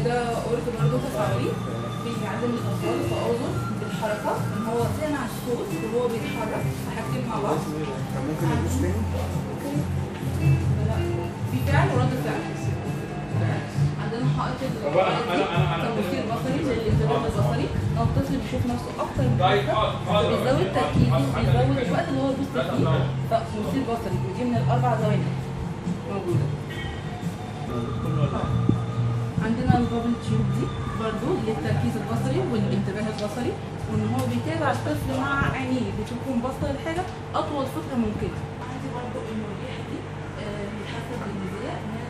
ده قلت برضه تفاعلي بيعلم الاطفال التواصل بالحركه ان هو سامع الصوت وهو بيتحرك حاجتين مع بعض طب ممكن ندوس تاني؟ لا في فعل ورد فعل عندنا حائط طب أنا- أنا- أنا- أنا- التمثيل البصري للانتباه البصري لو الطفل بيشوف نفسه اكتر من طيب، مرة، حاضر، حاضر. بيزود تركيزه حاضر، حاضر. بيزود الوقت اللي هو يبص فيه فتمثيل بصري ودي من الاربع ثواني موجوده عندنا البابل تيوب دي برضو للتركيز البصري والانتباه البصري وان هو بيتابع الطفل مع عينيه بتكون باصه لحاجه اطول فتره ممكنه عندي برضو المريحه دي آه، بتحسب بالميزانيه ان هي